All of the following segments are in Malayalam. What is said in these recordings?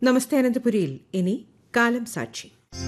നമസ്തേ അനന്തപുരിയിൽ ഇനി കാലം സാക്ഷി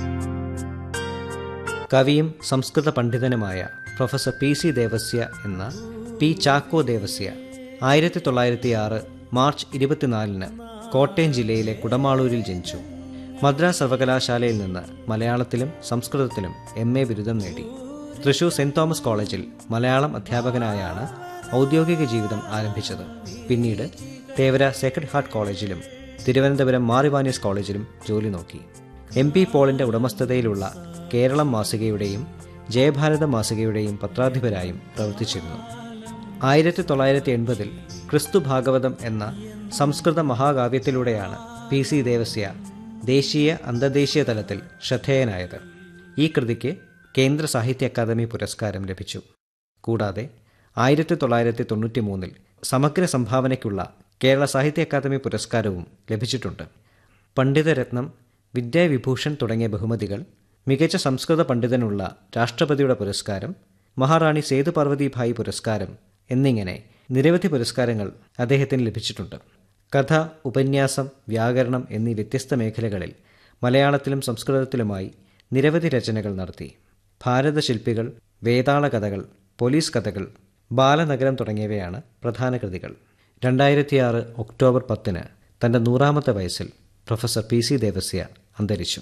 കവിയും സംസ്കൃത പണ്ഡിതനുമായ പ്രൊഫസർ പി സി ദേവസ്യ എന്ന പി ചാക്കോ ദേവസ്യ ആയിരത്തി തൊള്ളായിരത്തി ആറ് മാർച്ച് ഇരുപത്തിനാലിന് കോട്ടയം ജില്ലയിലെ കുടമാളൂരിൽ ജനിച്ചു മദ്രാസ് സർവകലാശാലയിൽ നിന്ന് മലയാളത്തിലും സംസ്കൃതത്തിലും എം എ ബിരുദം നേടി തൃശൂർ സെന്റ് തോമസ് കോളേജിൽ മലയാളം അധ്യാപകനായാണ് ഔദ്യോഗിക ജീവിതം ആരംഭിച്ചത് പിന്നീട് തേവര സെക്രഡ് ഹാർട്ട് കോളേജിലും തിരുവനന്തപുരം മാറിവാനീസ് കോളേജിലും ജോലി നോക്കി എം പി പോളിന്റെ ഉടമസ്ഥതയിലുള്ള കേരളം മാസികയുടെയും ജയഭാരത മാസികയുടെയും പത്രാധിപരായും പ്രവർത്തിച്ചിരുന്നു ആയിരത്തി തൊള്ളായിരത്തി എൺപതിൽ ക്രിസ്തു ഭാഗവതം എന്ന സംസ്കൃത മഹാകാവ്യത്തിലൂടെയാണ് പി സി ദേവസ്യ ദേശീയ അന്തർദേശീയ തലത്തിൽ ശ്രദ്ധേയനായത് ഈ കൃതിക്ക് കേന്ദ്ര സാഹിത്യ അക്കാദമി പുരസ്കാരം ലഭിച്ചു കൂടാതെ ആയിരത്തി തൊള്ളായിരത്തി തൊണ്ണൂറ്റി മൂന്നിൽ സമഗ്ര സംഭാവനയ്ക്കുള്ള കേരള സാഹിത്യ അക്കാദമി പുരസ്കാരവും ലഭിച്ചിട്ടുണ്ട് പണ്ഡിതരത്നം വിദ്യാവിഭൂഷൺ തുടങ്ങിയ ബഹുമതികൾ മികച്ച സംസ്കൃത പണ്ഡിതനുള്ള രാഷ്ട്രപതിയുടെ പുരസ്കാരം മഹാറാണി സേതു പാർവതിഭായി പുരസ്കാരം എന്നിങ്ങനെ നിരവധി പുരസ്കാരങ്ങൾ അദ്ദേഹത്തിന് ലഭിച്ചിട്ടുണ്ട് കഥ ഉപന്യാസം വ്യാകരണം എന്നീ വ്യത്യസ്ത മേഖലകളിൽ മലയാളത്തിലും സംസ്കൃതത്തിലുമായി നിരവധി രചനകൾ നടത്തി ഭാരതശില്പികൾ വേതാള കഥകൾ പോലീസ് കഥകൾ ബാലനഗരം തുടങ്ങിയവയാണ് പ്രധാന കൃതികൾ രണ്ടായിരത്തിയാറ് ഒക്ടോബർ പത്തിന് തൻ്റെ നൂറാമത്തെ വയസ്സിൽ പ്രൊഫസർ പി സി ദേവസ്യ അന്തരിച്ചു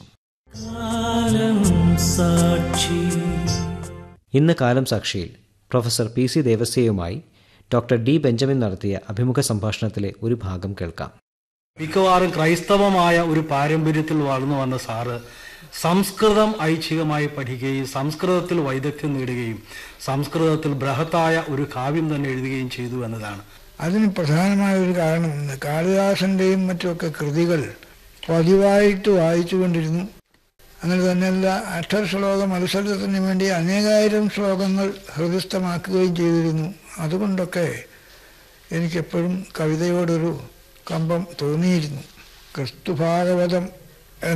ഇന്ന് കാലം സാക്ഷിയിൽ പ്രൊഫസർ പി സി ദേവസ്യയുമായി ഡോക്ടർ ഡി ബെഞ്ചമിൻ നടത്തിയ അഭിമുഖ സംഭാഷണത്തിലെ ഒരു ഭാഗം കേൾക്കാം മിക്കവാറും ക്രൈസ്തവമായ ഒരു പാരമ്പര്യത്തിൽ വളർന്നു വന്ന സാറ് സംസ്കൃതം ഐച്ഛികമായി പഠിക്കുകയും സംസ്കൃതത്തിൽ വൈദഗ്ധ്യം നേടുകയും സംസ്കൃതത്തിൽ ബൃഹത്തായ ഒരു കാവ്യം തന്നെ എഴുതുകയും ചെയ്തു എന്നതാണ് അതിന് പ്രധാനമായ ഒരു കാരണമുണ്ട് കാളിദാസന്റെയും മറ്റുമൊക്കെ കൃതികൾ പതിവായിട്ട് വായിച്ചുകൊണ്ടിരുന്നു അങ്ങനെ തന്നെയല്ല അക്ഷര ശ്ലോക മത്സരത്തിന് വേണ്ടി അനേകായിരം ശ്ലോകങ്ങൾ ഹൃദയസ്ഥമാക്കുകയും ചെയ്തിരുന്നു അതുകൊണ്ടൊക്കെ എനിക്കെപ്പോഴും കവിതയോടൊരു കമ്പം തോന്നിയിരുന്നു ക്രിസ്തുഭാഗവതം